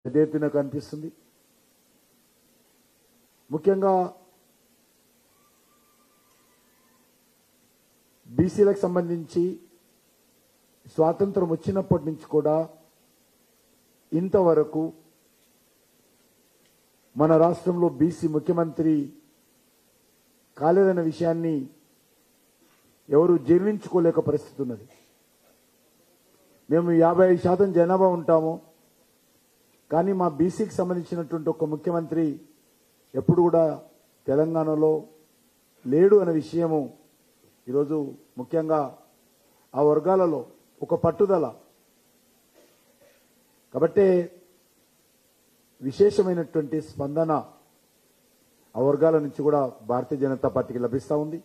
పెద్ద ఎత్తున కనిపిస్తుంది ముఖ్యంగా బీసీలకు సంబంధించి స్వాతంత్రం వచ్చినప్పటి నుంచి కూడా ఇంతవరకు మన రాష్ట్రంలో బీసీ ముఖ్యమంత్రి కాలేదన్న విషయాన్ని ఎవరు జీర్ణించుకోలేక పరిస్థితి ఉన్నది మేము యాభై శాతం జనాభా ఉంటాము కానీ మా బీసీకి సంబంధించినటువంటి ఒక ముఖ్యమంత్రి ఎప్పుడు కూడా తెలంగాణలో లేడు అనే విషయము ఈరోజు ముఖ్యంగా ఆ వర్గాలలో ఒక పట్టుదల కాబట్టే విశేషమైనటువంటి స్పందన ఆ వర్గాల నుంచి కూడా భారతీయ జనతా పార్టీకి లభిస్తూ ఉంది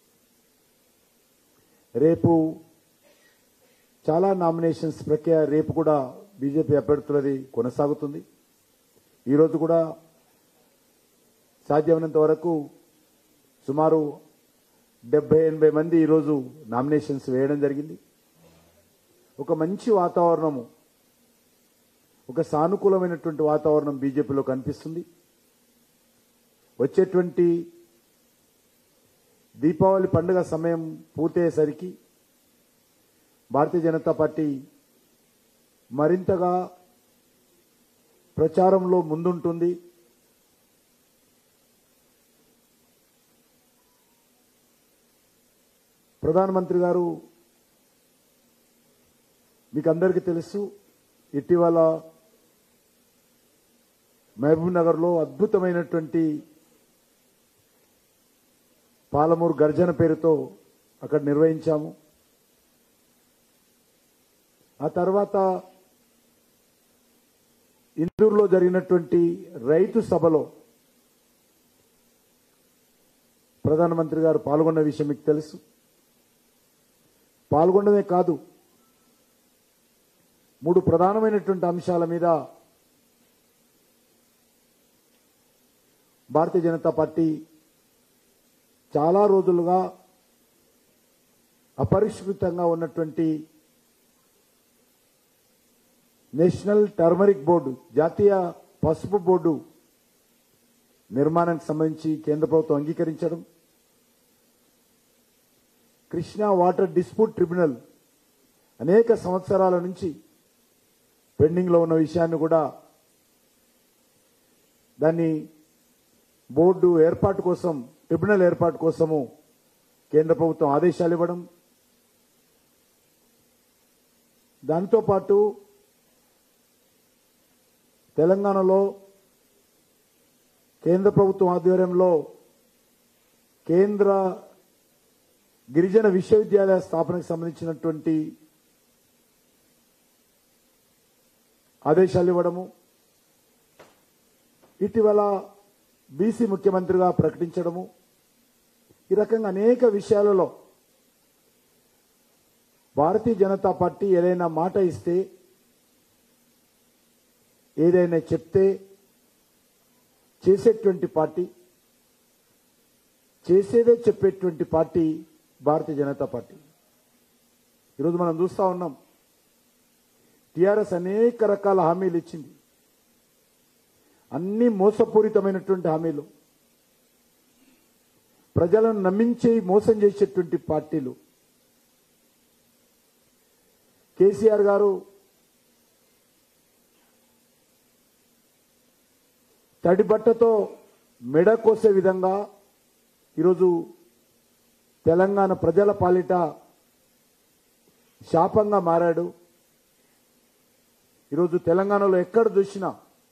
రేపు చాలా నామినేషన్స్ ప్రక్రియ రేపు కూడా బీజేపీ అభ్యర్థులది కొనసాగుతుంది ఈరోజు కూడా సాధ్యమైనంత వరకు సుమారు డెబ్బై ఎనభై మంది ఈరోజు నామినేషన్స్ వేయడం జరిగింది ఒక మంచి వాతావరణము ఒక సానుకూలమైనటువంటి వాతావరణం బీజేపీలో కనిపిస్తుంది వచ్చేటువంటి దీపావళి పండుగ సమయం పూర్తయ్యేసరికి భారతీయ జనతా పార్టీ మరింతగా ప్రచారంలో ముందుంటుంది ప్రధానమంత్రి గారు మీకు అందరికీ తెలుసు ఇటీవల మహబూబ్ నగర్లో అద్భుతమైనటువంటి పాలమూరు గర్జన పేరుతో అక్కడ నిర్వహించాము ఆ తర్వాత ఇందూరులో జరిగినటువంటి రైతు సభలో ప్రధానమంత్రి గారు పాల్గొన్న విషయం మీకు తెలుసు పాల్గొనడమే కాదు మూడు ప్రధానమైనటువంటి అంశాల మీద భారతీయ జనతా పార్టీ చాలా రోజులుగా అపరిష్కృతంగా ఉన్నటువంటి నేషనల్ టర్మరిక్ బోర్డు జాతీయ పసుపు బోర్డు నిర్మాణానికి సంబంధించి కేంద్ర ప్రభుత్వం అంగీకరించడం కృష్ణా వాటర్ డిస్ప్యూట్ ట్రిబ్యునల్ అనేక సంవత్సరాల నుంచి పెండింగ్ లో ఉన్న విషయాన్ని కూడా దాన్ని బోర్డు ఏర్పాటు కోసం ట్రిబ్యునల్ ఏర్పాటు కోసము కేంద్ర ప్రభుత్వం ఆదేశాలు ఇవ్వడం దాంతో పాటు తెలంగాణలో కేంద్ర ప్రభుత్వం ఆధ్వర్యంలో కేంద్ర గిరిజన విశ్వవిద్యాలయ స్థాపనకు సంబంధించినటువంటి ఆదేశాలు ఇవ్వడము ఇటీవల బీసీ ముఖ్యమంత్రిగా ప్రకటించడము ఈ రకంగా అనేక విషయాలలో భారతీయ జనతా పార్టీ ఏదైనా మాట ఇస్తే ఏదైనా చెప్తే చేసేటువంటి పార్టీ చేసేదే చెప్పేటువంటి పార్టీ భారతీయ జనతా పార్టీ ఈరోజు మనం చూస్తా ఉన్నాం టిఆర్ఎస్ అనేక రకాల హామీలు ఇచ్చింది అన్ని మోసపూరితమైనటువంటి హామీలు ప్రజలను నమ్మించి మోసం చేసేటువంటి పార్టీలు కేసీఆర్ గారు తడి బట్టతో మెడ కోసే విధంగా ఈరోజు తెలంగాణ ప్రజల పాలిట శాపంగా మారాడు ఈరోజు తెలంగాణలో ఎక్కడ చూసినా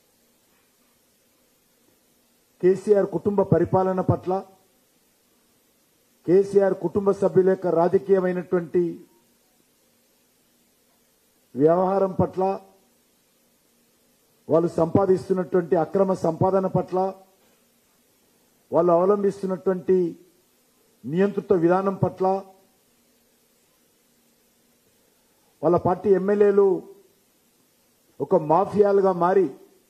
కేసీఆర్ కుటుంబ పరిపాలన పట్ల కేసీఆర్ కుటుంబ సభ్యుల యొక్క రాజకీయమైనటువంటి వ్యవహారం పట్ల వాళ్ళు సంపాదిస్తున్నటువంటి అక్రమ సంపాదన పట్ల వాళ్ళు అవలంబిస్తున్నటువంటి నియంత్రిత విధానం పట్ల వాళ్ళ పార్టీ ఎమ్మెల్యేలు ఒక మాఫియాలుగా మారి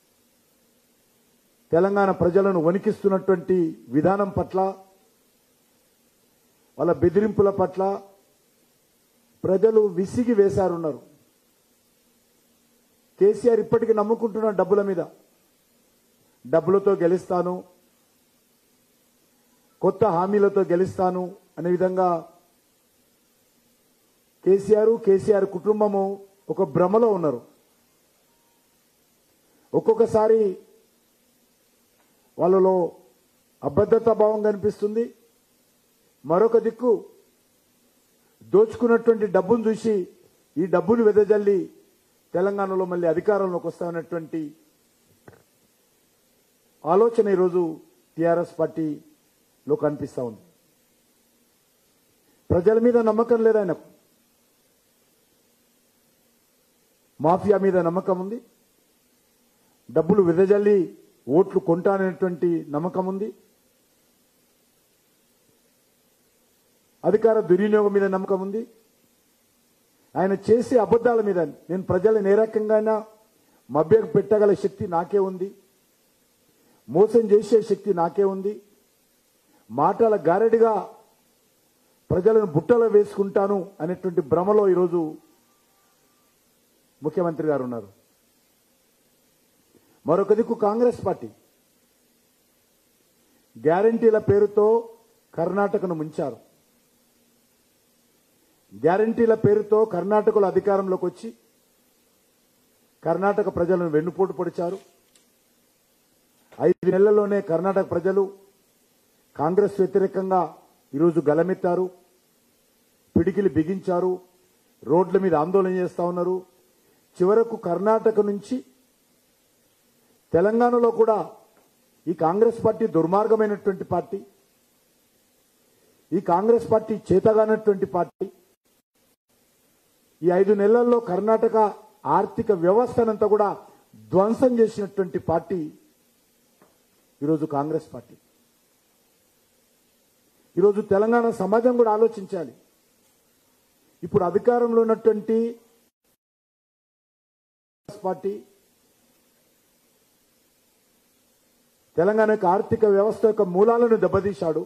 తెలంగాణ ప్రజలను వణికిస్తున్నటువంటి విధానం పట్ల వాళ్ళ బెదిరింపుల పట్ల ప్రజలు విసిగి వేశారున్నారు కేసీఆర్ ఇప్పటికీ నమ్ముకుంటున్న డబ్బుల మీద డబ్బులతో గెలుస్తాను కొత్త హామీలతో గెలుస్తాను అనే విధంగా కేసీఆర్ కేసీఆర్ కుటుంబము ఒక భ్రమలో ఉన్నారు ఒక్కొక్కసారి వాళ్ళలో అభద్రతా భావం కనిపిస్తుంది మరొక దిక్కు దోచుకున్నటువంటి డబ్బును చూసి ఈ డబ్బును వెదజల్లి తెలంగాణలో మళ్ళీ అధికారంలోకి వస్తామన్నటువంటి ఆలోచన ఈరోజు టీఆర్ఎస్ పార్టీలో కనిపిస్తా ఉంది ప్రజల మీద నమ్మకం లేదు ఆయనకు మాఫియా మీద నమ్మకం ఉంది డబ్బులు వెదజల్లి ఓట్లు కొంటాననేటువంటి నమ్మకం ఉంది అధికార దుర్వినియోగం మీద నమ్మకం ఉంది ఆయన చేసే అబద్ధాల మీద నేను ప్రజలను ఏ రకంగా మభ్య పెట్టగల శక్తి నాకే ఉంది మోసం చేసే శక్తి నాకే ఉంది మాటల గారడిగా ప్రజలను బుట్టలో వేసుకుంటాను అనేటువంటి భ్రమలో ఈరోజు ముఖ్యమంత్రి గారు ఉన్నారు మరొక దిక్కు కాంగ్రెస్ పార్టీ గ్యారంటీల పేరుతో కర్ణాటకను ముంచారు గ్యారంటీల పేరుతో కర్ణాటకలో అధికారంలోకి వచ్చి కర్ణాటక ప్రజలను వెన్నుపోటు పొడిచారు ఐదు నెలల్లోనే కర్ణాటక ప్రజలు కాంగ్రెస్ వ్యతిరేకంగా ఈరోజు గలమెత్తారు పిడికిలి బిగించారు రోడ్ల మీద ఆందోళన చేస్తా ఉన్నారు చివరకు కర్ణాటక నుంచి తెలంగాణలో కూడా ఈ కాంగ్రెస్ పార్టీ దుర్మార్గమైనటువంటి పార్టీ ఈ కాంగ్రెస్ పార్టీ చేతగానటువంటి పార్టీ ఈ ఐదు నెలల్లో కర్ణాటక ఆర్థిక వ్యవస్థనంతా కూడా ధ్వంసం చేసినటువంటి పార్టీ ఈరోజు కాంగ్రెస్ పార్టీ ఈరోజు తెలంగాణ సమాజం కూడా ఆలోచించాలి ఇప్పుడు అధికారంలో ఉన్నటువంటి కాంగ్రెస్ పార్టీ తెలంగాణ యొక్క ఆర్థిక వ్యవస్థ యొక్క మూలాలను దెబ్బతీశాడు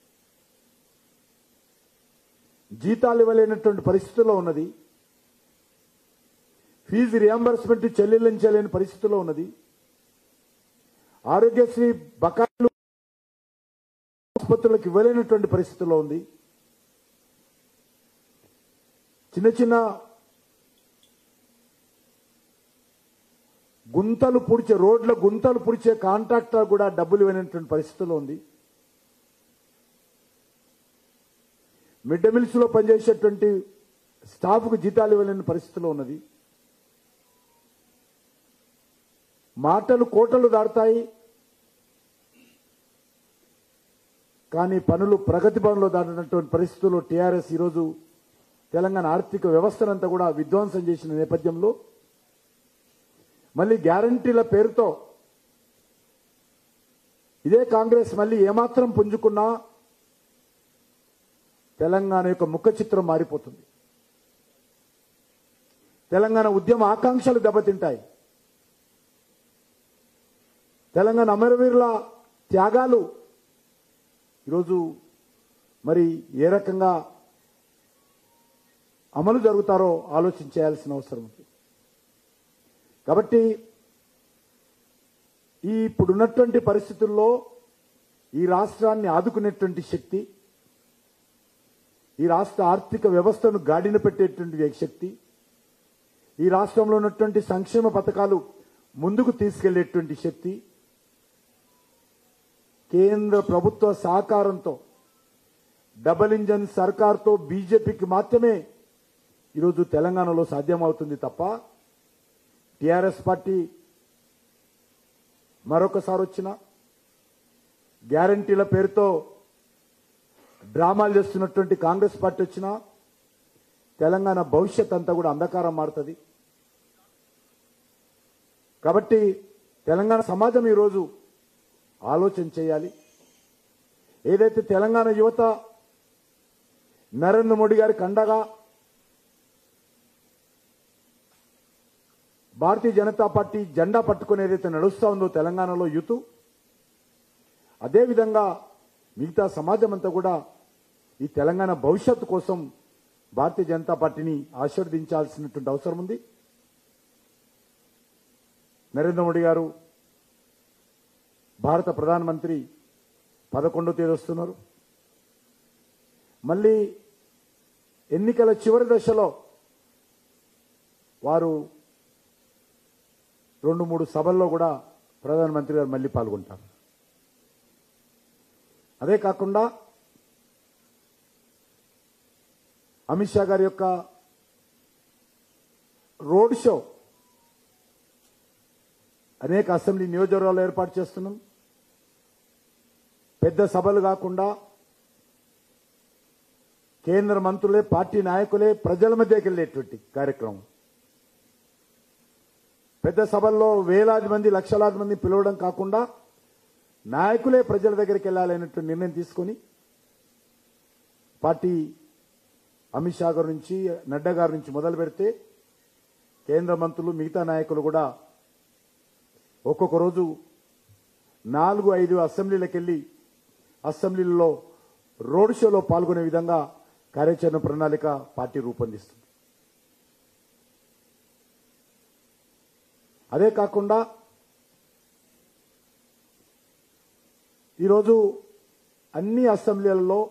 జీతాలు ఇవ్వలేనటువంటి పరిస్థితుల్లో ఉన్నది ఫీజు రియంబర్స్మెంట్ చెల్లించలేని పరిస్థితిలో ఉన్నది ఆరోగ్యశ్రీ బకాయిలు ఆసుపత్రులకు ఇవ్వలేనటువంటి పరిస్థితిలో ఉంది చిన్న చిన్న గుంతలు పుడిచే రోడ్ల గుంతలు పుడిచే కాంట్రాక్టర్ కూడా డబ్బులు ఇవ్వనటువంటి పరిస్థితిలో ఉంది మిడ్ డే మిల్స్ లో పనిచేసేటువంటి స్టాఫ్కు జీతాలు ఇవ్వలేని పరిస్థితిలో ఉన్నది మాటలు కోటలు దాటుతాయి కానీ పనులు ప్రగతి పనులు దాటినటువంటి పరిస్థితుల్లో టీఆర్ఎస్ ఈరోజు తెలంగాణ ఆర్థిక వ్యవస్థనంతా కూడా విధ్వంసం చేసిన నేపథ్యంలో మళ్ళీ గ్యారంటీల పేరుతో ఇదే కాంగ్రెస్ మళ్ళీ ఏమాత్రం పుంజుకున్నా తెలంగాణ యొక్క ముఖ చిత్రం మారిపోతుంది తెలంగాణ ఉద్యమ ఆకాంక్షలు దెబ్బతింటాయి తెలంగాణ అమరవీరుల త్యాగాలు ఈరోజు మరి ఏ రకంగా అమలు జరుగుతారో ఆలోచన చేయాల్సిన అవసరం ఉంది కాబట్టి ఈ ఇప్పుడున్నటువంటి పరిస్థితుల్లో ఈ రాష్ట్రాన్ని ఆదుకునేటువంటి శక్తి ఈ రాష్ట్ర ఆర్థిక వ్యవస్థను గాడిన పెట్టేటువంటి శక్తి ఈ రాష్ట్రంలో ఉన్నటువంటి సంక్షేమ పథకాలు ముందుకు తీసుకెళ్లేటువంటి శక్తి కేంద్ర ప్రభుత్వ సహకారంతో డబల్ ఇంజన్ సర్కార్తో బీజేపీకి మాత్రమే ఈరోజు తెలంగాణలో సాధ్యమవుతుంది తప్ప టిఆర్ఎస్ పార్టీ మరొకసారి వచ్చిన గ్యారంటీల పేరుతో డ్రామాలు చేస్తున్నటువంటి కాంగ్రెస్ పార్టీ వచ్చినా తెలంగాణ భవిష్యత్ అంతా కూడా అంధకారం మారుతుంది కాబట్టి తెలంగాణ సమాజం ఈరోజు ఆలోచన చేయాలి ఏదైతే తెలంగాణ యువత నరేంద్ర మోడీ గారికి అండగా భారతీయ జనతా పార్టీ జెండా పట్టుకుని ఏదైతే నడుస్తా ఉందో తెలంగాణలో యూత్ అదేవిధంగా మిగతా సమాజం అంతా కూడా ఈ తెలంగాణ భవిష్యత్తు కోసం భారతీయ జనతా పార్టీని ఆశీర్వదించాల్సినటువంటి అవసరం ఉంది నరేంద్ర మోడీ గారు భారత ప్రధానమంత్రి పదకొండో తేదీ వస్తున్నారు మళ్ళీ ఎన్నికల చివరి దశలో వారు రెండు మూడు సభల్లో కూడా ప్రధానమంత్రి గారు మళ్ళీ పాల్గొంటారు అదే కాకుండా అమిత్ షా గారి యొక్క రోడ్ షో అనేక అసెంబ్లీ నియోజకవర్గాలు ఏర్పాటు చేస్తున్నాం పెద్ద సభలు కాకుండా కేంద్ర మంత్రులే పార్టీ నాయకులే ప్రజల మధ్యకి వెళ్ళేటువంటి కార్యక్రమం పెద్ద సభల్లో వేలాది మంది లక్షలాది మంది పిలవడం కాకుండా నాయకులే ప్రజల దగ్గరికి వెళ్ళాలనేటువంటి నిర్ణయం తీసుకొని పార్టీ అమిత్ షా గారి నుంచి నడ్డా గారి నుంచి మొదలు పెడితే కేంద్ర మంత్రులు మిగతా నాయకులు కూడా ఒక్కొక్క రోజు నాలుగు ఐదు అసెంబ్లీలకు వెళ్ళి అసెంబ్లీలలో రోడ్ షోలో పాల్గొనే విధంగా కార్యాచరణ ప్రణాళిక పార్టీ రూపొందిస్తుంది అదే కాకుండా ఈరోజు అన్ని అసెంబ్లీలలో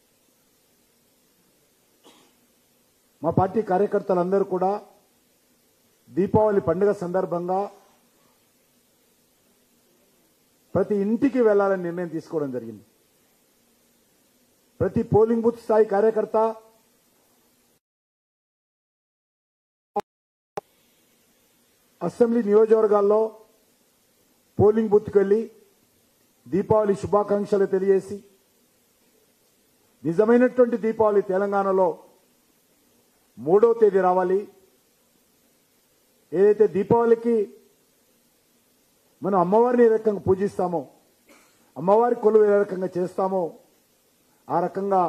మా పార్టీ కార్యకర్తలందరూ కూడా దీపావళి పండుగ సందర్భంగా ప్రతి ఇంటికి వెళ్లాలని నిర్ణయం తీసుకోవడం జరిగింది ప్రతి పోలింగ్ బూత్ స్థాయి కార్యకర్త అసెంబ్లీ నియోజకవర్గాల్లో పోలింగ్ బూత్కి వెళ్లి దీపావళి శుభాకాంక్షలు తెలియజేసి నిజమైనటువంటి దీపావళి తెలంగాణలో మూడో తేదీ రావాలి ఏదైతే దీపావళికి మనం అమ్మవారిని ఏ రకంగా పూజిస్తామో అమ్మవారి కొలువు ఏ రకంగా చేస్తామో ఆ రకంగా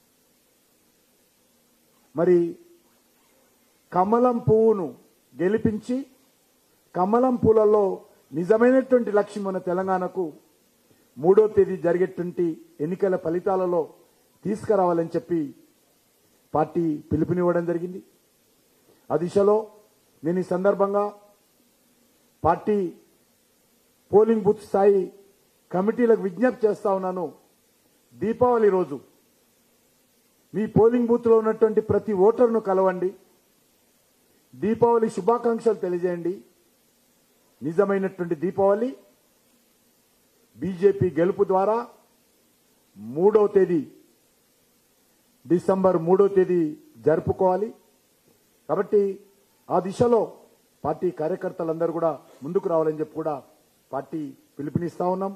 మరి కమలం పువ్వును గెలిపించి కమలం పూలలో నిజమైనటువంటి లక్ష్యం మన తెలంగాణకు మూడో తేదీ జరిగేటువంటి ఎన్నికల ఫలితాలలో తీసుకురావాలని చెప్పి పార్టీ పిలుపునివ్వడం జరిగింది ఆ దిశలో నేను ఈ సందర్భంగా పార్టీ పోలింగ్ బూత్ స్థాయి కమిటీలకు విజ్ఞప్తి చేస్తా ఉన్నాను దీపావళి రోజు మీ పోలింగ్ బూత్లో ఉన్నటువంటి ప్రతి ఓటర్ను కలవండి దీపావళి శుభాకాంక్షలు తెలియజేయండి నిజమైనటువంటి దీపావళి బీజేపీ గెలుపు ద్వారా మూడవ తేదీ డిసెంబర్ మూడో తేదీ జరుపుకోవాలి కాబట్టి ఆ దిశలో పార్టీ కార్యకర్తలందరూ కూడా ముందుకు రావాలని చెప్పి కూడా పార్టీ పిలుపునిస్తా ఉన్నాం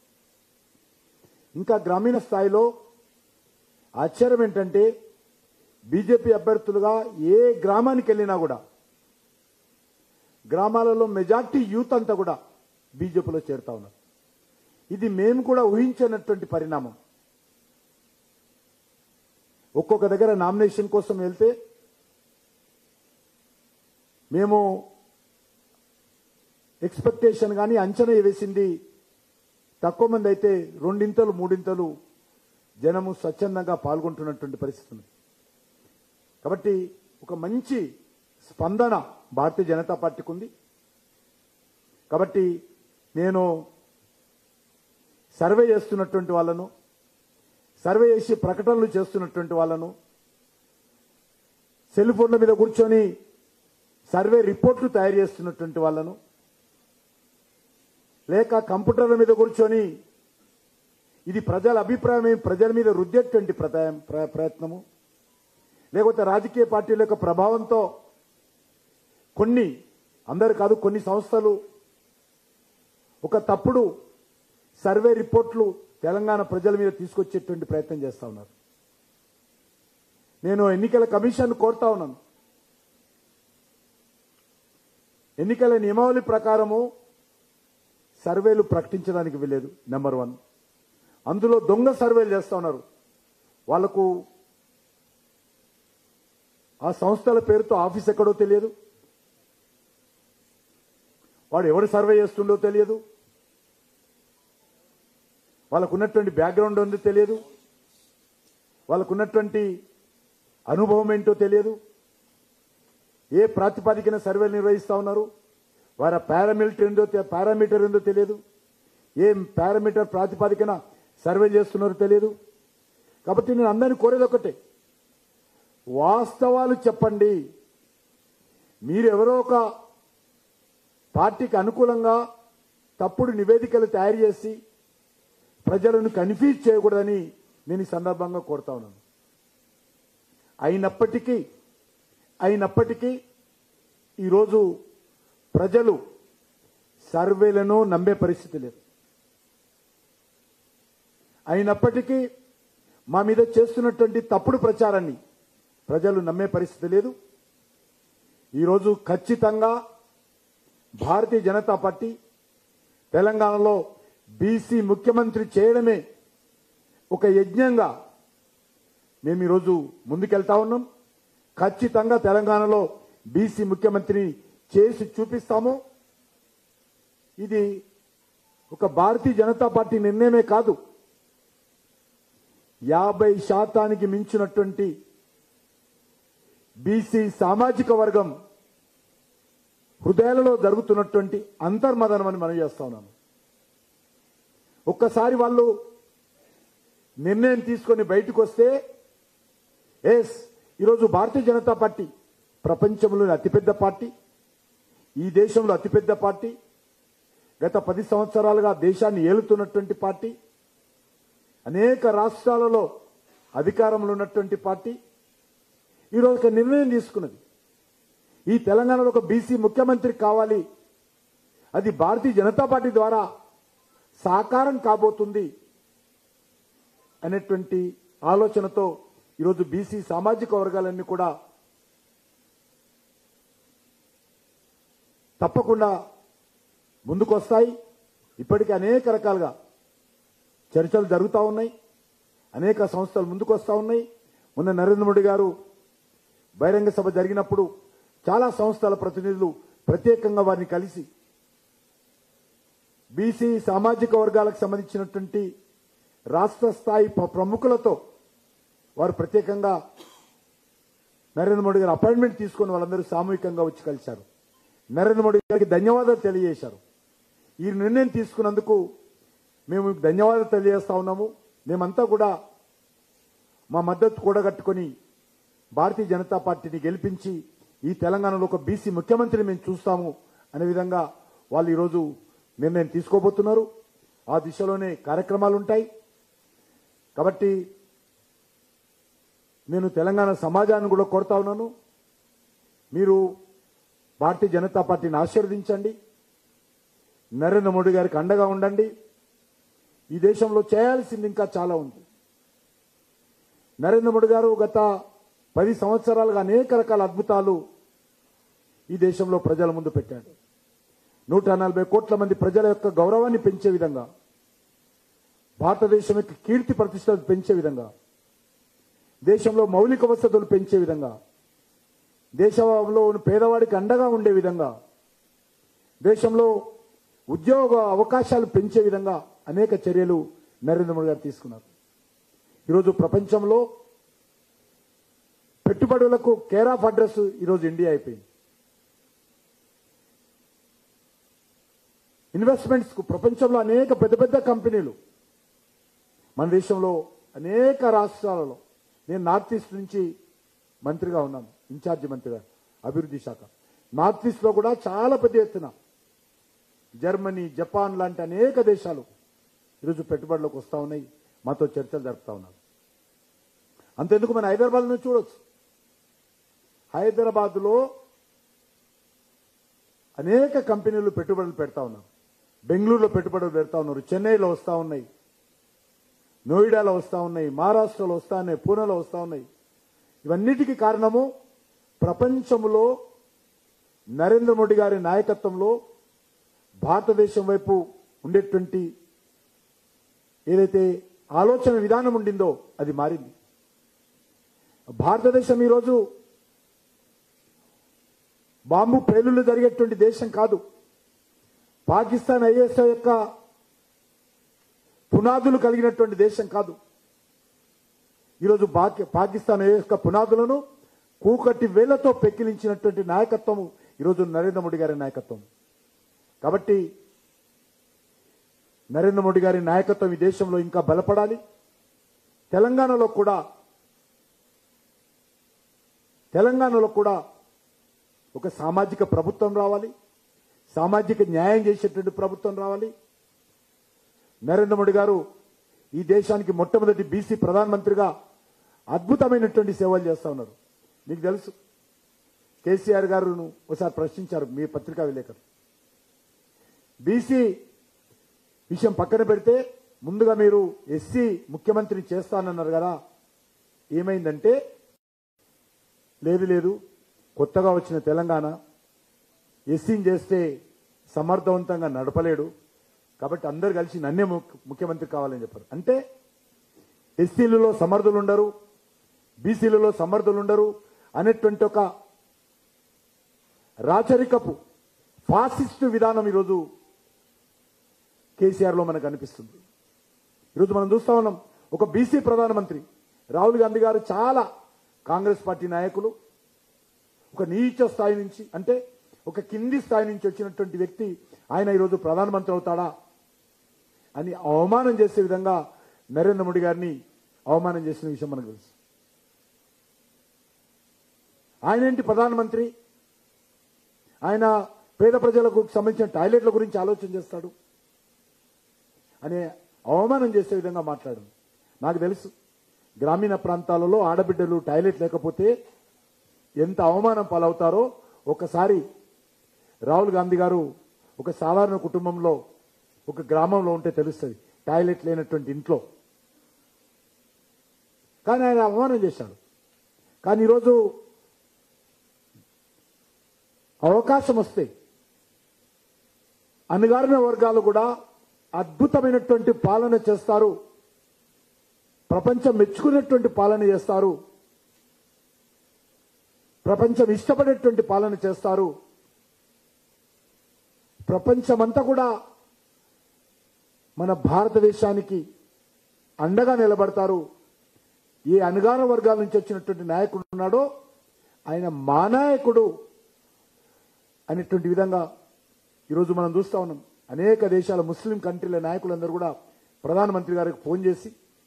ఇంకా గ్రామీణ స్థాయిలో ఆశ్చర్యం ఏంటంటే బీజేపీ అభ్యర్థులుగా ఏ గ్రామానికి వెళ్ళినా కూడా గ్రామాలలో మెజార్టీ యూత్ అంతా కూడా బీజేపీలో చేరుతా ఉన్నారు ఇది మేము కూడా ఊహించినటువంటి పరిణామం ఒక్కొక్క దగ్గర నామినేషన్ కోసం వెళ్తే మేము ఎక్స్పెక్టేషన్ కానీ అంచనా వేసింది తక్కువ మంది అయితే రెండింతలు మూడింతలు జనము స్వచ్ఛందంగా పాల్గొంటున్నటువంటి పరిస్థితి ఉంది కాబట్టి ఒక మంచి స్పందన భారతీయ జనతా పార్టీకి ఉంది కాబట్టి నేను సర్వే చేస్తున్నటువంటి వాళ్ళను సర్వే చేసి ప్రకటనలు చేస్తున్నటువంటి వాళ్ళను సెల్ ఫోన్ల మీద కూర్చొని సర్వే రిపోర్ట్లు తయారు చేస్తున్నటువంటి వాళ్ళను లేక కంప్యూటర్ల మీద కూర్చొని ఇది ప్రజల అభిప్రాయం ప్రజల మీద రుద్దేటువంటి ప్రదాయం- ప్ర- ప్రయత్నము లేకపోతే రాజకీయ పార్టీల యొక్క ప్రభావంతో కొన్ని అందరు కాదు కొన్ని సంస్థలు ఒక తప్పుడు సర్వే రిపోర్ట్లు తెలంగాణ ప్రజల మీద తీసుకొచ్చేటువంటి ప్రయత్నం చేస్తా ఉన్నారు నేను ఎన్నికల కమిషన్ కోరుతా ఉన్నాను ఎన్నికల నియమావళి ప్రకారము సర్వేలు ప్రకటించడానికి వీలేదు నెంబర్ వన్ అందులో దొంగ సర్వేలు చేస్తా ఉన్నారు వాళ్లకు ఆ సంస్థల పేరుతో ఆఫీస్ ఎక్కడో తెలియదు వాడు ఎవడు సర్వే చేస్తుండో తెలియదు వాళ్ళకు ఉన్నటువంటి బ్యాక్గ్రౌండ్ ఉందో తెలియదు వాళ్ళకు ఉన్నటువంటి అనుభవం ఏంటో తెలియదు ఏ ప్రాతిపదికన సర్వేలు నిర్వహిస్తా ఉన్నారు వారి పారామిలిటరీ ఏందో తె- పారామీటర్ ఏందో తెలియదు ఏం పారామీటర్ ప్రాతిపదికన సర్వే చేస్తున్నారో తెలియదు కాబట్టి నేను అందరిని కోరేది ఒకటే వాస్తవాలు చెప్పండి మీరు ఎవరో ఒక పార్టీకి అనుకూలంగా తప్పుడు నివేదికలు తయారు చేసి ప్రజలను కన్ఫ్యూజ్ చేయకూడదని నేను ఈ సందర్భంగా కోరుతా ఉన్నాను అయినప్పటికీ అయినప్పటికీ ఈరోజు ప్రజలు సర్వేలను నమ్మే పరిస్థితి లేదు అయినప్పటికీ మా మీద చేస్తున్నటువంటి తప్పుడు ప్రచారాన్ని ప్రజలు నమ్మే పరిస్థితి లేదు ఈరోజు ఖచ్చితంగా భారతీయ జనతా పార్టీ తెలంగాణలో బీసీ ముఖ్యమంత్రి చేయడమే ఒక యజ్ఞంగా మేము ఈరోజు ముందుకెళ్తా ఉన్నాం ఖచ్చితంగా తెలంగాణలో బీసీ ముఖ్యమంత్రిని చేసి చూపిస్తాము ఇది ఒక భారతీయ జనతా పార్టీ నిర్ణయమే కాదు యాభై శాతానికి మించినటువంటి బీసీ సామాజిక వర్గం హృదయాలలో జరుగుతున్నటువంటి అంతర్మదనం అని మనం చేస్తా ఉన్నాము ఒక్కసారి వాళ్ళు నిర్ణయం తీసుకొని బయటకు వస్తే ఎస్ ఈరోజు భారతీయ జనతా పార్టీ ప్రపంచంలోని అతిపెద్ద పార్టీ ఈ దేశంలో అతిపెద్ద పార్టీ గత పది సంవత్సరాలుగా దేశాన్ని ఏలుతున్నటువంటి పార్టీ అనేక రాష్ట్రాలలో అధికారంలో ఉన్నటువంటి పార్టీ ఈరోజు ఒక నిర్ణయం తీసుకున్నది ఈ తెలంగాణలో ఒక బీసీ ముఖ్యమంత్రి కావాలి అది భారతీయ జనతా పార్టీ ద్వారా సాకారం కాబోతుంది అనేటువంటి ఆలోచనతో ఈరోజు బీసీ సామాజిక వర్గాలన్నీ కూడా తప్పకుండా ముందుకొస్తాయి ఇప్పటికీ అనేక రకాలుగా చర్చలు జరుగుతూ ఉన్నాయి అనేక సంస్థలు ముందుకు వస్తూ ఉన్నాయి మొన్న నరేంద్ర మోడీ గారు బహిరంగ సభ జరిగినప్పుడు చాలా సంస్థల ప్రతినిధులు ప్రత్యేకంగా వారిని కలిసి బీసీ సామాజిక వర్గాలకు సంబంధించినటువంటి రాష్ట్ర స్థాయి ప్ర- ప్రముఖులతో వారు ప్రత్యేకంగా నరేంద్ర మోడీ గారు అపాయింట్మెంట్ తీసుకుని వాళ్ళందరూ సామూహికంగా వచ్చి కలిశారు నరేంద్ర మోడీ గారికి ధన్యవాదాలు తెలియజేశారు ఈ నిర్ణయం తీసుకున్నందుకు మేము మీకు ధన్యవాదాలు తెలియజేస్తా ఉన్నాము మేమంతా కూడా మా మద్దతు కూడగట్టుకొని భారతీయ జనతా పార్టీని గెలిపించి ఈ తెలంగాణలో ఒక బీసీ ముఖ్యమంత్రిని మేము చూస్తాము అనే విధంగా వాళ్ళు ఈరోజు నిర్ణయం తీసుకోబోతున్నారు ఆ దిశలోనే కార్యక్రమాలు ఉంటాయి కాబట్టి నేను తెలంగాణ సమాజాన్ని కూడా కోరుతా ఉన్నాను మీరు భారతీయ జనతా పార్టీని ఆశీర్వదించండి నరేంద్ర మోడీ గారికి అండగా ఉండండి ఈ దేశంలో చేయాల్సింది ఇంకా చాలా ఉంది నరేంద్ర మోడీ గారు గత పది సంవత్సరాలుగా అనేక రకాల అద్భుతాలు ఈ దేశంలో ప్రజల ముందు పెట్టాడు నూట నలభై కోట్ల మంది ప్రజల యొక్క గౌరవాన్ని పెంచే విధంగా భారతదేశం యొక్క కీర్తి ప్రతిష్టలు పెంచే విధంగా దేశంలో మౌలిక వసతులు పెంచే విధంగా దేశంలో ఉన్న పేదవాడికి అండగా ఉండే విధంగా దేశంలో ఉద్యోగ అవకాశాలు పెంచే విధంగా అనేక చర్యలు నరేంద్ర మోడీ గారు తీసుకున్నారు ఈరోజు ప్రపంచంలో పెట్టుబడులకు కేర్ ఆఫ్ అడ్రస్ ఈరోజు ఇండియా అయిపోయింది ఇన్వెస్ట్మెంట్స్ కు ప్రపంచంలో అనేక పెద్ద పెద్ద కంపెనీలు మన దేశంలో అనేక రాష్ట్రాలలో నేను నార్త్ ఈస్ట్ నుంచి మంత్రిగా ఉన్నాను ఇన్ఛార్జి మంత్రిగా అభివృద్ధి శాఖ నార్త్ ఈస్ట్ లో కూడా చాలా పెద్ద ఎత్తున జర్మనీ జపాన్ లాంటి అనేక దేశాలు ఈరోజు పెట్టుబడులకు వస్తా ఉన్నాయి మాతో చర్చలు జరుపుతా ఉన్నారు అంతెందుకు మన హైదరాబాద్ నుంచి చూడొచ్చు హైదరాబాద్ లో అనేక కంపెనీలు పెట్టుబడులు పెడతా ఉన్నారు బెంగళూరులో పెట్టుబడులు పెడతా ఉన్నారు చెన్నైలో వస్తా ఉన్నాయి నోయిడాలో వస్తా ఉన్నాయి మహారాష్ట్రలో వస్తా ఉన్నాయి పూణేలో వస్తా ఉన్నాయి ఇవన్నిటికీ కారణము ప్రపంచంలో నరేంద్ర మోడీ గారి నాయకత్వంలో భారతదేశం వైపు ఉండేటువంటి ఏదైతే ఆలోచన విధానం ఉండిందో అది మారింది భారతదేశం ఈరోజు బాంబు పేలుళ్లు జరిగేటువంటి దేశం కాదు పాకిస్తాన్ ఐఎస్ఐ యొక్క పునాదులు కలిగినటువంటి దేశం కాదు ఈరోజు పాకి- పాకిస్తాన్ ఐఎస్ యొక్క పునాదులను కూకటి వేళ్లతో పెక్కిలించినటువంటి నాయకత్వం ఈరోజు నరేంద్ర మోడీ గారి నాయకత్వం కాబట్టి నరేంద్ర మోడీ గారి నాయకత్వం ఈ దేశంలో ఇంకా బలపడాలి తెలంగాణలో కూడా తెలంగాణలో కూడా ఒక సామాజిక ప్రభుత్వం రావాలి సామాజిక న్యాయం చేసేటువంటి ప్రభుత్వం రావాలి నరేంద్ర మోడీ గారు ఈ దేశానికి మొట్టమొదటి బీసీ ప్రధానమంత్రిగా అద్భుతమైనటువంటి సేవలు చేస్తా ఉన్నారు మీకు తెలుసు కేసీఆర్ గారును ఒకసారి ప్రశ్నించారు మీ పత్రికా విలేకరు బీసీ విషయం పక్కన పెడితే ముందుగా మీరు ఎస్సీ ముఖ్యమంత్రిని చేస్తానన్నారు కదా ఏమైందంటే లేదు లేదు కొత్తగా వచ్చిన తెలంగాణ ఎస్సీని చేస్తే సమర్థవంతంగా నడపలేడు కాబట్టి అందరు కలిసి నన్నే ముఖ్య- ముఖ్యమంత్రి కావాలని చెప్పారు అంటే ఎస్సీలలో సమర్థులు ఉండరు బీసీలలో సమర్థులు ఉండరు అనేటువంటి ఒక రాచరికపు ఫాసిస్టు విధానం ఈరోజు కేసీఆర్ లో మనకు అనిపిస్తుంది ఈరోజు మనం చూస్తా ఉన్నాం ఒక బీసీ ప్రధానమంత్రి రాహుల్ గాంధీ గారు చాలా కాంగ్రెస్ పార్టీ నాయకులు ఒక నీచ స్థాయి నుంచి అంటే ఒక కింది స్థాయి నుంచి వచ్చినటువంటి వ్యక్తి ఆయన ఈరోజు ప్రధానమంత్రి అవుతాడా అని అవమానం చేసే విధంగా నరేంద్ర మోడీ గారిని అవమానం చేసిన విషయం మనకు తెలుసు ఆయన ఏంటి ప్రధానమంత్రి ఆయన పేద ప్రజలకు సంబంధించిన టాయిలెట్ల గురించి ఆలోచన చేస్తాడు అనే అవమానం చేసే విధంగా మాట్లాడు నాకు తెలుసు గ్రామీణ ప్రాంతాలలో ఆడబిడ్డలు టాయిలెట్ లేకపోతే ఎంత అవమానం పాలవుతారో ఒకసారి రాహుల్ గాంధీ గారు ఒక సాధారణ కుటుంబంలో ఒక గ్రామంలో ఉంటే తెలుస్తుంది టాయిలెట్ లేనటువంటి ఇంట్లో కానీ ఆయన అవమానం చేశాడు కానీ ఈరోజు అవకాశం వస్తే అణగారిన వర్గాలు కూడా అద్భుతమైనటువంటి పాలన చేస్తారు ప్రపంచం మెచ్చుకునేటువంటి పాలన చేస్తారు ప్రపంచం ఇష్టపడేటువంటి పాలన చేస్తారు ప్రపంచమంతా కూడా మన భారతదేశానికి అండగా నిలబడతారు ఏ అనుగాన వర్గాల నుంచి వచ్చినటువంటి నాయకుడు ఉన్నాడో ఆయన మా నాయకుడు అనేటువంటి విధంగా ఈరోజు మనం చూస్తా ఉన్నాం అనేక దేశాల ముస్లిం కంట్రీల నాయకులందరూ కూడా ప్రధానమంత్రి గారికి ఫోన్ చేసి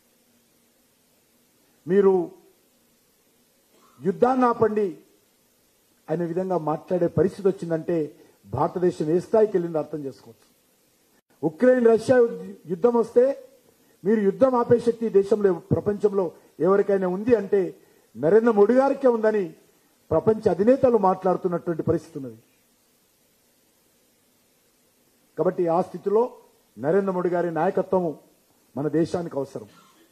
మీరు యుద్ధాన్ని ఆపండి అనే విధంగా మాట్లాడే పరిస్థితి వచ్చిందంటే భారతదేశం ఏ స్థాయికి వెళ్ళిందో అర్థం చేసుకోవచ్చు ఉక్రెయిన్ రష్యా యుద్ధ- యుద్ధం వస్తే మీరు యుద్ధం ఆపే శక్తి ఈ దేశంలో ప్రపంచంలో ఎవరికైనా ఉంది అంటే నరేంద్ర మోడీ గారికే ఉందని ప్రపంచ అధినేతలు మాట్లాడుతున్నటువంటి పరిస్థితి ఉన్నది కాబట్టి ఆ స్థితిలో నరేంద్ర మోడీ గారి నాయకత్వము మన దేశానికి అవసరం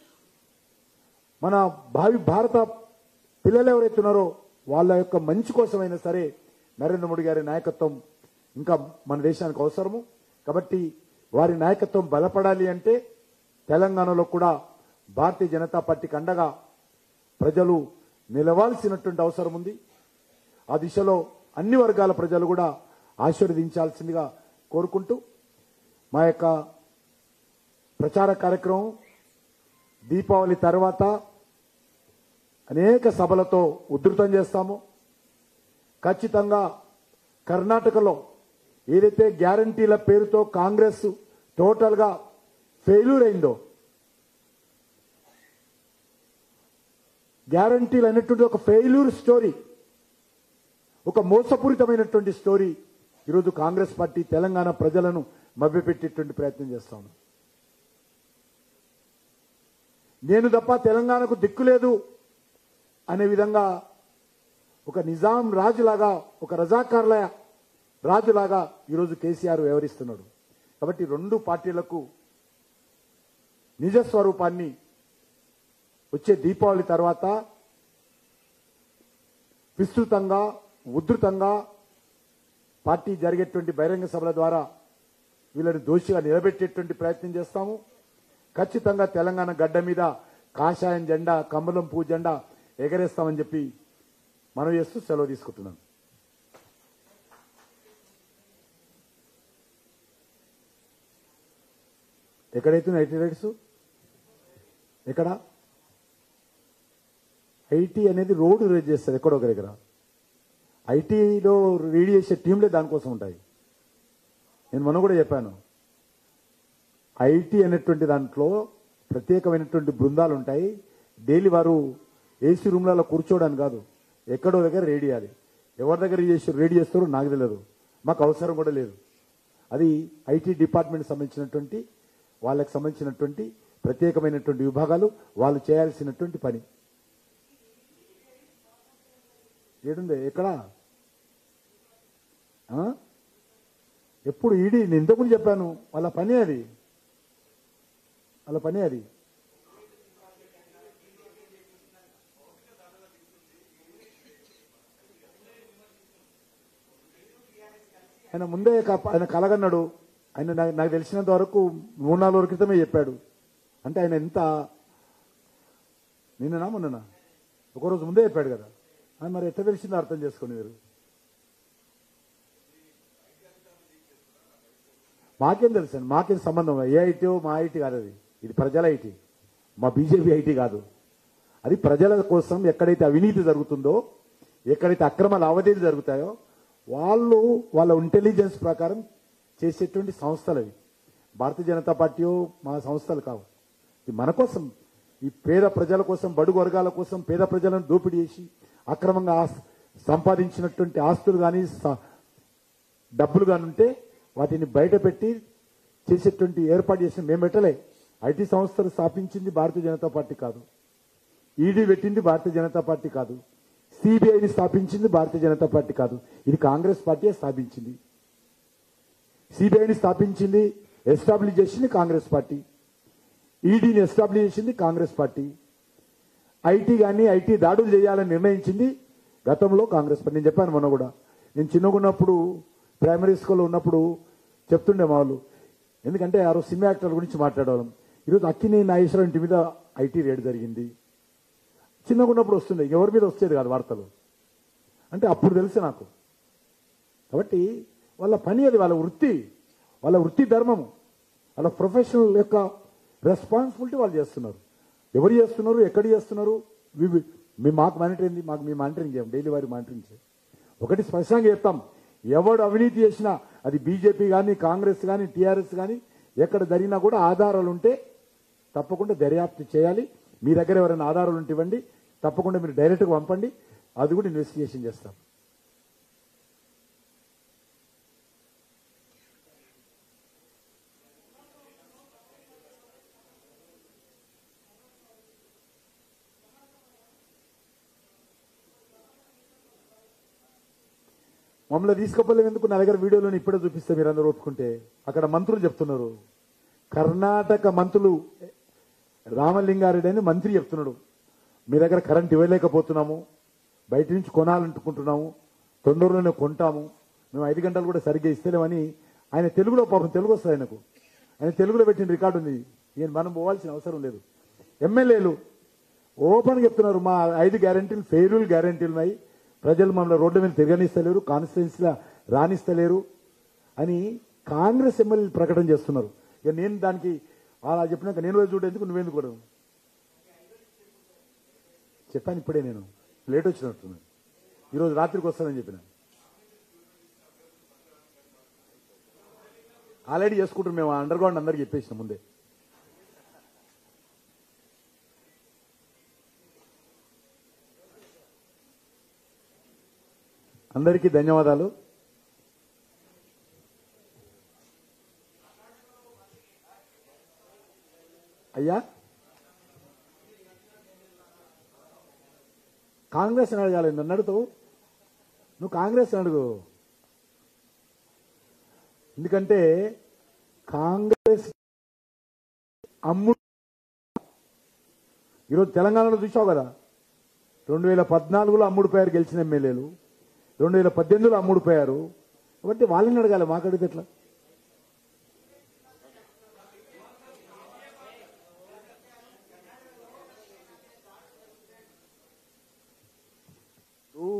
మన భావి భారత పిల్లలు ఎవరైతే ఉన్నారో వాళ్ళ యొక్క మంచి కోసమైనా సరే నరేంద్ర మోడీ గారి నాయకత్వం ఇంకా మన దేశానికి అవసరము కాబట్టి వారి నాయకత్వం బలపడాలి అంటే తెలంగాణలో కూడా భారతీయ జనతా పార్టీకి అండగా ప్రజలు నిలవాల్సినటువంటి అవసరం ఉంది ఆ దిశలో అన్ని వర్గాల ప్రజలు కూడా ఆశీర్వదించాల్సిందిగా కోరుకుంటూ మా యొక్క ప్రచార కార్యక్రమం దీపావళి తర్వాత అనేక సభలతో ఉధృతం చేస్తాము ఖచ్చితంగా కర్ణాటకలో ఏదైతే గ్యారంటీల పేరుతో కాంగ్రెస్ టోటల్ గా ఫెయిల్యూర్ అయిందో గ్యారంటీలు అనేటువంటి ఒక ఫెయిల్యూర్ స్టోరీ ఒక మోసపూరితమైనటువంటి స్టోరీ ఈరోజు కాంగ్రెస్ పార్టీ తెలంగాణ ప్రజలను మభ్యపెట్టేటువంటి ప్రయత్నం చేస్తా ఉన్నాం నేను తప్ప తెలంగాణకు దిక్కు లేదు అనే విధంగా ఒక నిజాం రాజులాగా ఒక రజాకార్ల రాజులాగా ఈరోజు కేసీఆర్ వ్యవహరిస్తున్నాడు కాబట్టి రెండు పార్టీలకు నిజ స్వరూపాన్ని వచ్చే దీపావళి తర్వాత విస్తృతంగా ఉధృతంగా పార్టీ జరిగేటువంటి బహిరంగ సభల ద్వారా వీళ్ళని దోషిగా నిలబెట్టేటువంటి ప్రయత్నం చేస్తాము ఖచ్చితంగా తెలంగాణ గడ్డ మీద కాషాయం జెండా కమలం పూ జెండా ఎగరేస్తామని చెప్పి మనం చేస్తూ సెలవు తీసుకుంటున్నాను ఎక్కడైతే ఐటీ రైట్స్ ఎక్కడ ఐటీ అనేది రోడ్డు రేజ్ చేస్తుంది ఎక్కడో ఒక దగ్గర ఐటీలో రీడ్ చేసే టీంలే దానికోసం ఉంటాయి నేను మొన్న కూడా చెప్పాను ఐటీ అనేటువంటి దాంట్లో ప్రత్యేకమైనటువంటి బృందాలు ఉంటాయి డైలీ వారు ఏసీ రూమ్లలో కూర్చోవడానికి కాదు ఎక్కడో దగ్గర రెడీ చేయాలి ఎవరి దగ్గర చేసి రెడీ చేస్తారో నాకు తెలియదు మాకు అవసరం కూడా లేదు అది ఐటీ డిపార్ట్మెంట్ సంబంధించినటువంటి వాళ్ళకి సంబంధించినటువంటి ప్రత్యేకమైనటువంటి విభాగాలు వాళ్ళు చేయాల్సినటువంటి పని ఏడుంది ఎక్కడ ఆ? ఎప్పుడు ఈడీ నేను ఇంతకుముందు చెప్పాను వాళ్ళ పని అది వాళ్ళ పని అది ఆయన ముందే క- ఆయన కలగన్నాడు ఆయన నాకు నాకు తెలిసినంత వరకు మూడు నాలుగు రోజుల క్రితమే చెప్పాడు అంటే ఆయన ఎంత నిన్ననా మొన్ననా ఒకరోజు ముందే చెప్పాడు కదా ఆయన మరి ఎట్లా తెలిసిందో అర్థం చేసుకోండి మీరు మాకేం తెలుసు అండి మాకేం సంబంధం ఏ ఐటీ మా ఐటీ కాదు అది ఇది ప్రజల ఐటీ మా బీజేపీ ఐటీ కాదు అది ప్రజల కోసం ఎక్కడైతే అవినీతి జరుగుతుందో ఎక్కడైతే అక్రమ లావాదేవీలు జరుగుతాయో వాళ్ళు వాళ్ళ ఇంటెలిజెన్స్ ప్రకారం చేసేటువంటి సంస్థలు అవి భారతీయ జనతా పార్టీ మా సంస్థలు కావు ఇది మన కోసం ఈ పేద ప్రజల కోసం బడుగు వర్గాల కోసం పేద ప్రజలను దోపిడీ చేసి అక్రమంగా ఆస్- సంపాదించినటువంటి ఆస్తులు కానీ డబ్బులు కానీ ఉంటే వాటిని బయట పెట్టి చేసేటువంటి ఏర్పాటు చేసిన మేము పెట్టలే ఐటీ సంస్థలు స్థాపించింది భారతీయ జనతా పార్టీ కాదు ఈడీ పెట్టింది భారతీయ జనతా పార్టీ కాదు సిబిఐని స్థాపించింది భారతీయ జనతా పార్టీ కాదు ఇది కాంగ్రెస్ పార్టీ స్థాపించింది సిబిఐని స్థాపించింది ఎస్టాబ్లిష్ చేసింది కాంగ్రెస్ పార్టీ ఈడీని ఎస్టాబ్లిష్ చేసింది కాంగ్రెస్ పార్టీ ఐటీ కానీ ఐటీ దాడులు చేయాలని నిర్ణయించింది గతంలో కాంగ్రెస్ పార్టీ నేను చెప్పాను మొన్న కూడా నేను చిన్నగా ఉన్నప్పుడు ప్రైమరీ స్కూల్లో ఉన్నప్పుడు చెప్తుండే మా వాళ్ళు ఎందుకంటే ఆ రోజు సినిమా యాక్టర్ గురించి మాట్లాడేవాళ్ళం ఈరోజు అక్కినే నాగేశ్వరం ఇంటి మీద ఐటీ రేడ్ జరిగింది చిన్నగా ఉన్నప్పుడు వస్తుండే ఎవరి మీద వచ్చేది కాదు వార్తలు అంటే అప్పుడు తెలుసు నాకు కాబట్టి వాళ్ళ పని అది వాళ్ళ వృత్తి వాళ్ళ వృత్తి ధర్మము వాళ్ళ ప్రొఫెషనల్ యొక్క రెస్పాన్సిబిలిటీ వాళ్ళు చేస్తున్నారు ఎవరు చేస్తున్నారు ఎక్కడ చేస్తున్నారు వి- వి- మేము మాకు మానిటరింగ్ మాకు మేము మానిటరింగ్ చేయం డైలీ వారి మానిటరింగ్ చేయం ఒకటి స్పష్టంగా చెప్తాం ఎవడు అవినీతి చేసినా అది బీజేపీ కానీ కాంగ్రెస్ కానీ టీఆర్ఎస్ కానీ ఎక్కడ జరిగినా కూడా ఆధారాలు ఉంటే తప్పకుండా దర్యాప్తు చేయాలి మీ దగ్గర ఎవరైనా ఆధారాలు ఉంటే ఇవ్వండి తప్పకుండా మీరు డైరెక్ట్గా పంపండి అది కూడా ఇన్వెస్టిగేషన్ చేస్తాం మమ్మల్ని తీసుకుపోలేము ఎందుకు నా దగ్గర వీడియోలో ఇప్పుడే చూపిస్తే మీరు అందరూ ఒప్పుకుంటే అక్కడ మంత్రులు చెప్తున్నారు కర్ణాటక మంత్రులు రామలింగారెడ్డి అని మంత్రి చెప్తున్నాడు మీ దగ్గర కరెంట్ ఇవ్వలేకపోతున్నాము బయట నుంచి కొనాలనుకుంటున్నాము తొందరలోనే కొంటాము మేము ఐదు గంటలు కూడా సరిగ్గా ఇస్తలేమని ఆయన తెలుగులో పాపం తెలుగు వస్తుంది ఆయనకు ఆయన తెలుగులో పెట్టిన రికార్డు ఉంది ఈయన మనం పోవాల్సిన అవసరం లేదు ఎమ్మెల్యేలు ఓపెన్ చెప్తున్నారు మా ఐదు గ్యారంటీలు ఫెయిర్యూల్ గ్యారంటీలు ఉన్నాయి ప్రజలు మమ్మల్ని రోడ్డు మీద తిరగనిస్తలేరు కాన్స్టిట్యున్సీలో రాణిస్తలేరు అని కాంగ్రెస్ ఎమ్మెల్యేలు ప్రకటన చేస్తున్నారు ఇక నేను దానికి అలా చెప్పినాక నేను పోయి చూడేందుకు నువ్వెందుకు కూడా చెప్పాను ఇప్పుడే నేను లేట్ వచ్చినట్టున్నాను ఈరోజు రాత్రికి వస్తానని చెప్పిన ఆల్రెడీ చేసుకుంటాం మేము అండర్ గ్రౌండ్ అందరికి చెప్పేసిన ముందే అందరికీ ధన్యవాదాలు అయ్యా కాంగ్రెస్ అడగాలి నన్ను అడుగుతావు నువ్వు కాంగ్రెస్ అడుగు ఎందుకంటే కాంగ్రెస్ అమ్ము ఈరోజు తెలంగాణలో చూసావు కదా రెండు వేల పద్నాలుగులో అమ్ముడుపోయారు గెలిచిన ఎమ్మెల్యేలు రెండు వేల పద్దెనిమిదిలో అమ్ముడుపోయారు కాబట్టి వాళ్ళని అడగాలి మాకు అడిగితే ఎట్లా నువ్వు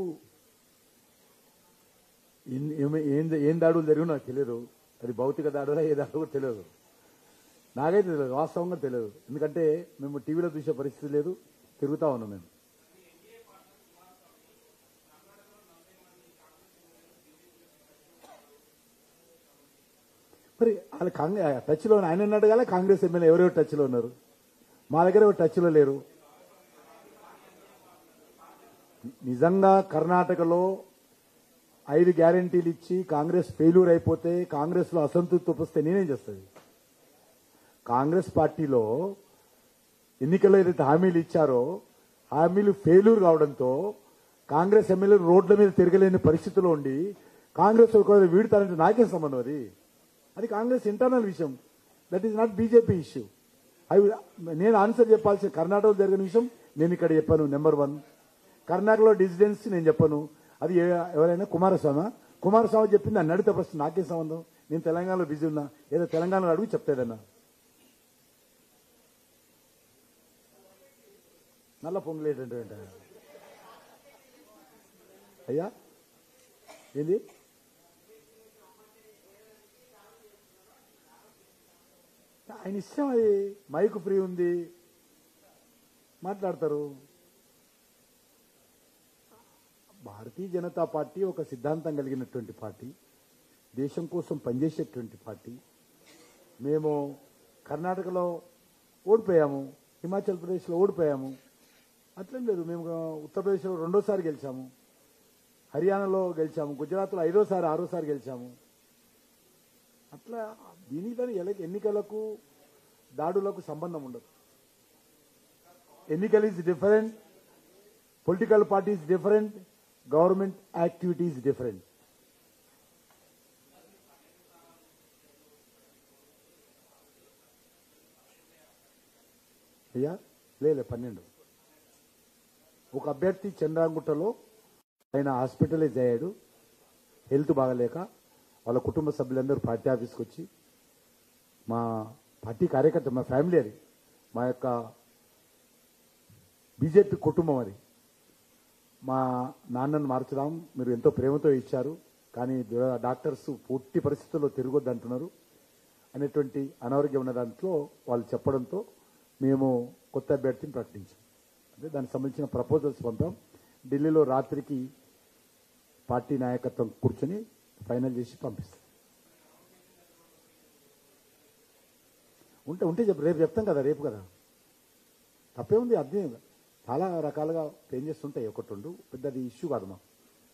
ఇన్- ఏమి- ఏం ఏం దాడులు జరిగినా నాకు తెలియదు అది భౌతిక దాడులా ఏ దాడు కూడా తెలియదు నాకైతే తెలియదు వాస్తవంగా తెలియదు ఎందుకంటే మేము టీవీలో చూసే పరిస్థితి లేదు తిరుగుతా ఉన్నాం మేము వాళ్ళు కాంగ్రెస్ టచ్లో ఆయన అడగాల కాంగ్రెస్ ఎమ్మెల్యే ఎవరెవరు టచ్లో ఉన్నారు మా దగ్గర ఎవరు టచ్లో లేరు నిజంగా కర్ణాటకలో ఐదు గ్యారంటీలు ఇచ్చి కాంగ్రెస్ ఫెయిల్యూర్ అయిపోతే కాంగ్రెస్లో అసంతృప్తి వస్తే నేనేం చేస్తుంది కాంగ్రెస్ పార్టీలో ఎన్నికల్లో ఏదైతే హామీలు ఇచ్చారో హామీలు ఫెయిల్యూర్ కావడంతో కాంగ్రెస్ ఎమ్మెల్యేలు రోడ్ల మీద తిరగలేని పరిస్థితిలో ఉండి కాంగ్రెస్ ఒకవేళ వీడతారంటే నాకేం సంబంధం అది అది కాంగ్రెస్ ఇంటర్నల్ విషయం that is not BJP issue అవి నేను ఆన్సర్ చెప్పాల్సిన కర్ణాటకలో జరిగిన విషయం నేను ఇక్కడ చెప్పాను నెంబర్ వన్ కర్ణాటకలో డిసిడెన్సీ నేను చెప్పాను అది ఏ- ఎవరైనా కుమారస్వామి కుమారస్వామి చెప్పింది నన్ను అడిగితే ప్రశ్న నాకేం సంబంధం నేను తెలంగాణలో బిజీ ఉన్నా ఏదో తెలంగాణలో అడుగు చెప్తాడన్నా నల్ల పొంగులేటటువంటి అయ్యా ఏంది ఆయన ఇష్టం అది మైక్ ఫ్రీ ఉంది మాట్లాడతారు భారతీయ జనతా పార్టీ ఒక సిద్ధాంతం కలిగినటువంటి పార్టీ దేశం కోసం పనిచేసేటువంటి పార్టీ మేము కర్ణాటకలో ఓడిపోయాము హిమాచల్ ప్రదేశ్లో ఓడిపోయాము అట్లేం లేదు మేము ఉత్తరప్రదేశ్లో రెండోసారి గెలిచాము హర్యానాలో గెలిచాము గుజరాత్లో ఐదోసారి ఆరోసారి గెలిచాము అట్లా దీనికి దాని ఎల- ఎన్నికలకు దాడులకు సంబంధం ఉండదు ఎన్నికలు is different political parties different government activities different అయ్యా లేలే పన్నెండు ఒక అభ్యర్థి చంద్రాంగుట్టలో ఆయన హాస్పిటలైజ్ అయ్యాడు హెల్త్ బాగలేక వాళ్ళ కుటుంబ సభ్యులందరూ పార్టీ ఆఫీస్కి వచ్చి మా పార్టీ కార్యకర్త మా ఫ్యామిలీ అది మా యొక్క బీజేపీ కుటుంబం అది మా నాన్నను మార్చుదాం మీరు ఎంతో ప్రేమతో ఇచ్చారు కానీ ద- డాక్టర్స్ పూర్తి పరిస్థితుల్లో తిరగొద్దు అంటున్నారు అనేటువంటి అనారోగ్యం ఉన్న దాంట్లో వాళ్ళు చెప్పడంతో మేము కొత్త అభ్యర్థిని ప్రకటించాం అంటే దానికి సంబంధించిన ప్రపోజల్స్ పంపాం ఢిల్లీలో రాత్రికి పార్టీ నాయకత్వం కూర్చొని ఫైనల్ చేసి పంపిస్తాం ఉంటే ఉంటే చెప్పు రేపు చెప్తాం కదా రేపు కదా తప్పే ఉంది అర్థం చాలా రకాలుగా చేంజెస్ ఉంటాయి ఒకటి రెండు పెద్దది ఇష్యూ కాదు మా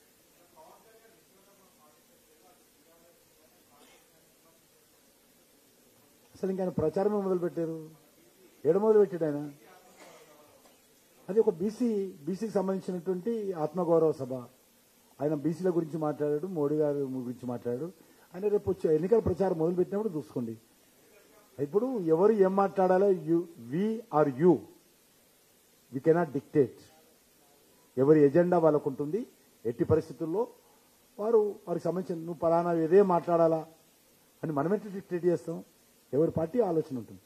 అసలు ఇంకా ఆయన ప్రచారమే మొదలు పెట్టారు ఏడ మొదలు పెట్టాడు ఆయన అది ఒక బీసీ బీసీకి సంబంధించినటువంటి ఆత్మగౌరవ సభ ఆయన బీసీల గురించి మాట్లాడాడు మోడీ గారి గురించి మాట్లాడాడు ఆయన రేపు వచ్చే ఎన్నికల ప్రచారం మొదలు పెట్టినప్పుడు చూసుకోండి ఇప్పుడు ఎవరు ఏం మాట్లాడాలో you we are you we cannot dictate ఎవరి ఎజెండా వాళ్ళకు ఉంటుంది ఎట్టి పరిస్థితుల్లో వారు వారికి సంబంధించిన నువ్వు పలానా ఇదే మాట్లాడాలా అని మనమెంటే డిక్టేట్ చేస్తాం ఎవరి పార్టీ ఆలోచన ఉంటుంది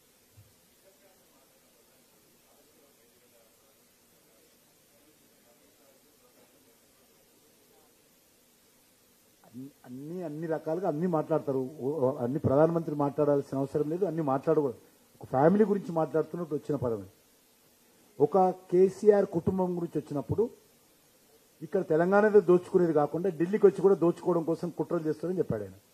అన్ని- అన్ని అన్ని రకాలుగా అన్ని మాట్లాడతారు ఓ- ఓ- అన్ని ప్రధానమంత్రి మాట్లాడాల్సిన అవసరం లేదు అన్ని మాట్లాడకూడదు ఒక ఫ్యామిలీ గురించి మాట్లాడుతున్నట్టు వచ్చిన పదమే ఒక కేసీఆర్ కుటుంబం గురించి వచ్చినప్పుడు ఇక్కడ తెలంగాణలో దోచుకునేది కాకుండా ఢిల్లీకి వచ్చి కూడా దోచుకోవడం కోసం కుట్రలు చేస్తారని చెప్పాడు ఆయన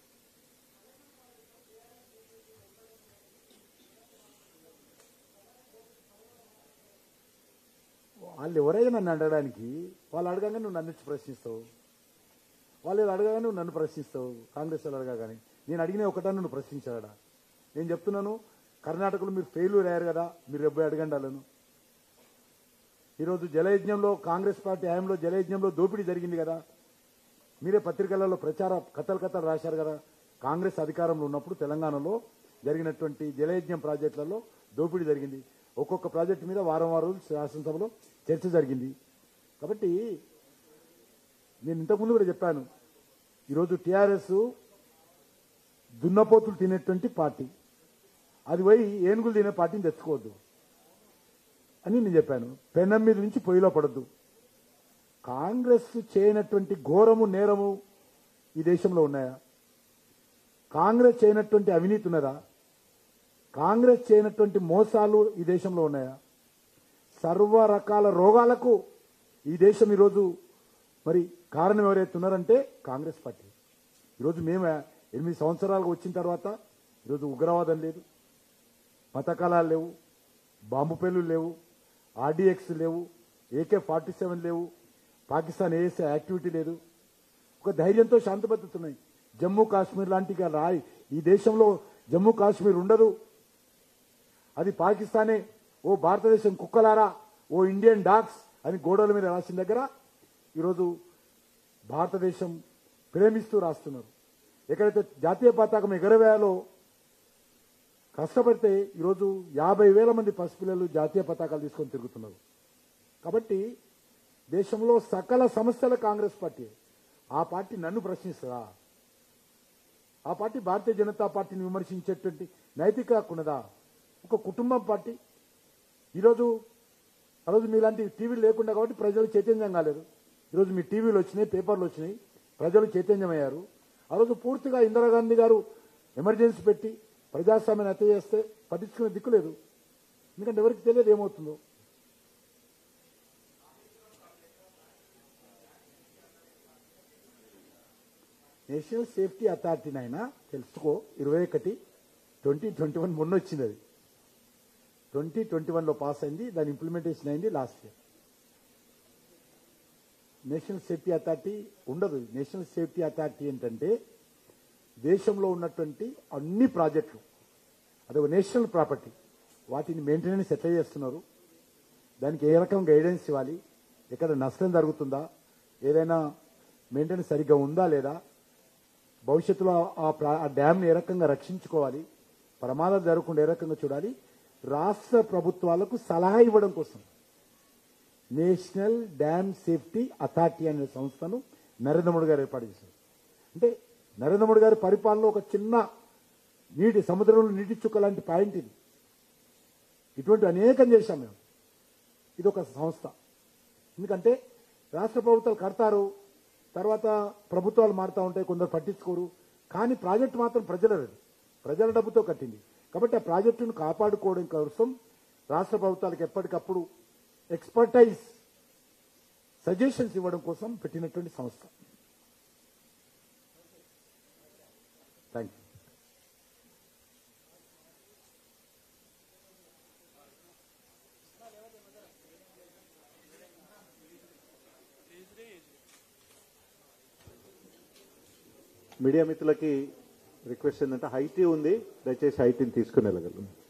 వాళ్ళు ఎవరైనా నన్ను అడగడానికి వాళ్ళు అడగగానే నువ్వు నన్ను వచ్చి ప్రశ్నిస్తావు వాళ్ళు ఏదో అడగగానే నువ్వు నన్ను ప్రశ్నిస్తావు కాంగ్రెస్ వాళ్ళు అడగగానే నేను అడిగిన ఒకటా నువ్వు ప్రశ్నించాడా నేను చెప్తున్నాను కర్ణాటకలో మీరు ఫెయిల్యూర్ అయ్యారు కదా మీరు రేపు అడగండి వాళ్ళను ఈరోజు జలయజ్ఞంలో కాంగ్రెస్ పార్టీ హయాంలో జలయజ్ఞంలో దోపిడీ జరిగింది కదా మీరే పత్రికలలో ప్రచార కథలు కథలు రాశారు కదా కాంగ్రెస్ అధికారంలో ఉన్నప్పుడు తెలంగాణలో జరిగినటువంటి జలయజ్ఞం ప్రాజెక్టులలో దోపిడీ జరిగింది ఒక్కొక్క ప్రాజెక్టు మీద వారం వారం రోజులు శాసనసభలో చర్చ జరిగింది కాబట్టి నేను ఇంతకుముందు కూడా చెప్పాను ఈరోజు టీఆర్ఎస్ దున్నపోతులు తినేటువంటి పార్టీ అది పోయి ఏనుగులు తినే పార్టీని తెచ్చుకోవద్దు అని నేను చెప్పాను పెనం మీద నుంచి పొయ్యిలో పడద్దు కాంగ్రెస్ చేయనటువంటి ఘోరము నేరము ఈ దేశంలో ఉన్నాయా కాంగ్రెస్ చేయనటువంటి అవినీతి ఉన్నదా కాంగ్రెస్ చేయనటువంటి మోసాలు ఈ దేశంలో ఉన్నాయా సర్వ రకాల రోగాలకు ఈ దేశం ఈరోజు మరి కారణం ఎవరైతే ఉన్నారంటే కాంగ్రెస్ పార్టీ ఈరోజు మేము ఎనిమిది సంవత్సరాలకు వచ్చిన తర్వాత ఈరోజు ఉగ్రవాదం లేదు పథకాలు లేవు బాంబు పేలులు లేవు ఆర్డీఎక్స్ లేవు ఏకే ఫార్టీ సెవెన్ లేవు పాకిస్తాన్ ఏఎస్ఏ యాక్టివిటీ లేదు ఒక ధైర్యంతో శాంతి భద్రత ఉన్నాయి జమ్మూ కాశ్మీర్ లాంటి ఇక రాయ్ ఈ దేశంలో జమ్మూ కాశ్మీర్ ఉండదు అది పాకిస్తానే ఓ భారతదేశం కుక్కలారా ఓ ఇండియన్ డాగ్స్ అని గోడల మీద రాసిన దగ్గర ఈరోజు భారతదేశం ప్రేమిస్తూ రాస్తున్నారు ఎక్కడైతే జాతీయ పతాకం ఎగరవేయాలో కష్టపడితే ఈరోజు యాభై వేల మంది పసిపిల్లలు జాతీయ పతాకాలు తీసుకొని తిరుగుతున్నారు కాబట్టి దేశంలో సకల సమస్యల కాంగ్రెస్ పార్టీ ఆ పార్టీ నన్ను ప్రశ్నిస్తుందా ఆ పార్టీ భారతీయ జనతా పార్టీని విమర్శించేటువంటి నైతిక హక్కు ఉన్నదా ఒక కుటుంబం పార్టీ ఈరోజు ఆ రోజు మీలాంటి టీవీలు లేకుండా కాబట్టి ప్రజలు చైతన్యం కాలేదు ఈరోజు మీ టీవీలు వచ్చినాయి పేపర్లు వచ్చినాయి ప్రజలు చైతన్యమయ్యారు ఆ రోజు పూర్తిగా ఇందిరాగాంధీ గారు ఎమర్జెన్సీ పెట్టి ప్రజాస్వామ్యాన్ని హత్య చేస్తే పట్టించుకునే దిక్కు లేదు ఎందుకంటే ఎవరికి తెలియదు ఏమవుతుందో నేషనల్ సేఫ్టీ అథారిటీని అయినా తెలుసుకో ఇరవై ఒకటి ట్వంటీ ట్వంటీ వన్ మొన్న వచ్చింది అది ట్వంటీ ట్వంటీ వన్లో పాస్ అయింది దాని ఇంప్లిమెంటేషన్ అయింది last year national safety authority ఉండదు నేషనల్ సేఫ్టీ అథారిటీ ఏంటంటే దేశంలో ఉన్నటువంటి అన్ని ప్రాజెక్టులు అది ఒక నేషనల్ ప్రాపర్టీ వాటిని మెయింటెనెన్స్ ఎట్లా చేస్తున్నారు దానికి ఏ రకం గైడెన్స్ ఇవ్వాలి ఎక్కడ నష్టం జరుగుతుందా ఏదైనా మెయింటెనెన్స్ సరిగ్గా ఉందా లేదా భవిష్యత్తులో ఆ ప్రా- ఆ డ్యామ్ని ఏ రకంగా రక్షించుకోవాలి ప్రమాదాలు జరగకుండా ఏ రకంగా చూడాలి రాష్ట్ర ప్రభుత్వాలకు సలహా ఇవ్వడం కోసం నేషనల్ డ్యామ్ సేఫ్టీ అథారిటీ అనే సంస్థను నరేంద్ర మోడీ గారు ఏర్పాటు చేశారు అంటే నరేంద్ర మోడీ గారి పరిపాలనలో ఒక చిన్న నీటి సముద్రంలో నీటి చుక్క లాంటి పాయింట్ ఇది ఇటువంటి అనేకం చేశాం మేము ఇది ఒక సంస్థ ఎందుకంటే రాష్ట్ర ప్రభుత్వాలు కడతారు తర్వాత ప్రభుత్వాలు మారుతూ ఉంటాయి కొందరు పట్టించుకోరు కానీ ప్రాజెక్టు మాత్రం ప్రజలది ప్రజల డబ్బుతో కట్టింది కాబట్టి ఆ ప్రాజెక్టును కాపాడుకోవడం కోసం రాష్ట్ర ప్రభుత్వాలకు ఎప్పటికప్పుడు ఎక్స్పర్టైజ్ సజెషన్స్ ఇవ్వడం కోసం పెట్టినటువంటి సంస్థ థ్యాంక్ యూ మీడియా మిత్రులకి రిక్వెస్ట్ ఏంటంటే హైటీ ఉంది దయచేసి హైటీని తీసుకుని వెళ్ళగలరు